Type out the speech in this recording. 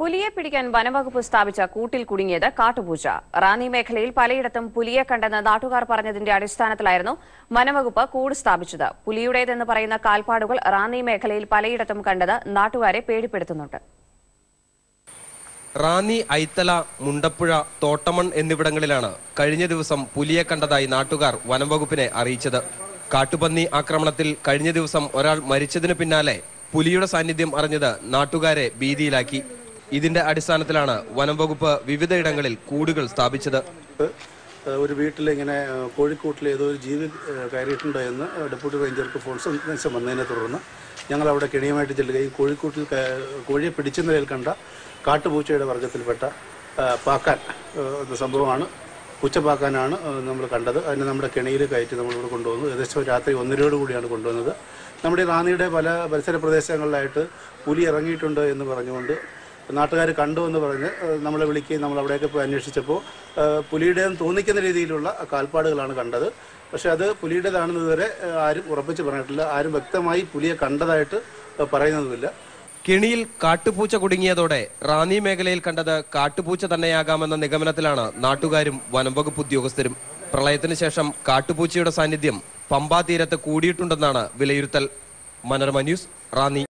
പുലിയെ പിടിക്കാൻ വനവകുപ്പ് സ്ഥാപിച്ച കൂട്ടിൽ കുടുങ്ങിയത് കാട്ടുപൂച്ച റാന്നി മേഖലയിൽ പലയിടത്തും പുലിയെ കണ്ടെന്ന് നാട്ടുകാർ പറഞ്ഞതിന്റെ അടിസ്ഥാനത്തിലായിരുന്നു വനവകുപ്പ് കൂട് സ്ഥാപിച്ചത് പുലിയുടേതെന്ന് പറയുന്ന കാൽപ്പാടുകൾ റാന്നി മേഖലയിൽ പലയിടത്തും കണ്ടത് നാട്ടുകാരെ പേടിപ്പെടുത്തുന്നുണ്ട് റാന്നി ഐത്തല മുണ്ടപ്പുഴ തോട്ടമൺ എന്നിവിടങ്ങളിലാണ് കഴിഞ്ഞ ദിവസം പുലിയെ കണ്ടതായി നാട്ടുകാർ വനംവകുപ്പിനെ അറിയിച്ചത് കാട്ടുപന്നി ആക്രമണത്തിൽ കഴിഞ്ഞ ദിവസം ഒരാൾ മരിച്ചതിനു പിന്നാലെ പുലിയുടെ സാന്നിധ്യം അറിഞ്ഞത് നാട്ടുകാരെ ഭീതിയിലാക്കി ഇതിന്റെ അടിസ്ഥാനത്തിലാണ് വനംവകുപ്പ് വിവിധയിടങ്ങളിൽ കൂടുകൾ സ്ഥാപിച്ചത് ഏഹ് ഒരു വീട്ടിൽ ഇങ്ങനെ ഏഹ് കോഴിക്കോട്ടിൽ ഏതോ ഒരു ജീവി ഏഹ് കയറിയിട്ടുണ്ടോ എന്ന് ഡെപ്യൂട്ടി റേഞ്ചർക്ക് ഫോൺ സന്ദേശം വന്നതിനെ തുടർന്ന് ഞങ്ങൾ അവിടെ കെണിയുമായിട്ട് ചെല്ലുകയും കോഴിക്കോട്ടിൽ കയ- കോഴിയെ പിടിച്ച നിലയിൽ കണ്ട കാട്ടുപൂച്ചയുടെ വർഗ്ഗത്തിൽപ്പെട്ട ഏഹ് പാക്കാൻ ഏഹ് എന്ന സംഭവമാണ് പൂച്ചപ്പാക്കാനാണ് നമ്മൾ കണ്ടത് അതിനെ നമ്മുടെ കെണിയിൽ കയറ്റി നമ്മളിവിടെ കൊണ്ടുവന്നു ഏകദേശം രാത്രി ഒന്നരയോട് കൂടിയാണ് കൊണ്ടുവന്നത് നമ്മുടെ ഈ റാന്നിയുടെ പല പരിസര പ്രദേശങ്ങളിലായിട്ട് പുലി ഇറങ്ങിയിട്ടുണ്ട് എന്ന് പറഞ്ഞുകൊണ്ട് നാട്ടുകാർ കണ്ടു എന്ന് പറഞ്ഞ് ഏഹ് നമ്മളെ വിളിക്കുകയും നമ്മൾ അവിടെയൊക്കെ പോയി അന്വേഷിച്ചപ്പോൾ ഏഹ് പുലിയുടേതെന്ന് തോന്നിക്കുന്ന രീതിയിലുള്ള കാൽപ്പാടുകളാണ് കണ്ടത് പക്ഷെ അത് പുലിയുടേതാണെന്ന് ഇതുവരെ ഏഹ് ആരും ഉറപ്പിച്ച് പറഞ്ഞിട്ടില്ല ആരും വ്യക്തമായി പുലിയെ കണ്ടതായിട്ട് ഏഹ് പറയുന്നതുമില്ല കെണിയിൽ കാട്ടുപൂച്ച കുടുങ്ങിയതോടെ റാന്നി മേഖലയിൽ കണ്ടത് കാട്ടുപൂച്ച തന്നെയാകാമെന്ന നിഗമനത്തിലാണ് നാട്ടുകാരും വനംവകുപ്പ് ഉദ്യോഗസ്ഥരും പ്രളയത്തിന് ശേഷം കാട്ടുപൂച്ചയുടെ സാന്നിധ്യം പമ്പാ തീരത്ത് കൂടിയിട്ടുണ്ടെന്നാണ് വിലയിരുത്തൽ മനോരമ ന്യൂസ് റാന്നി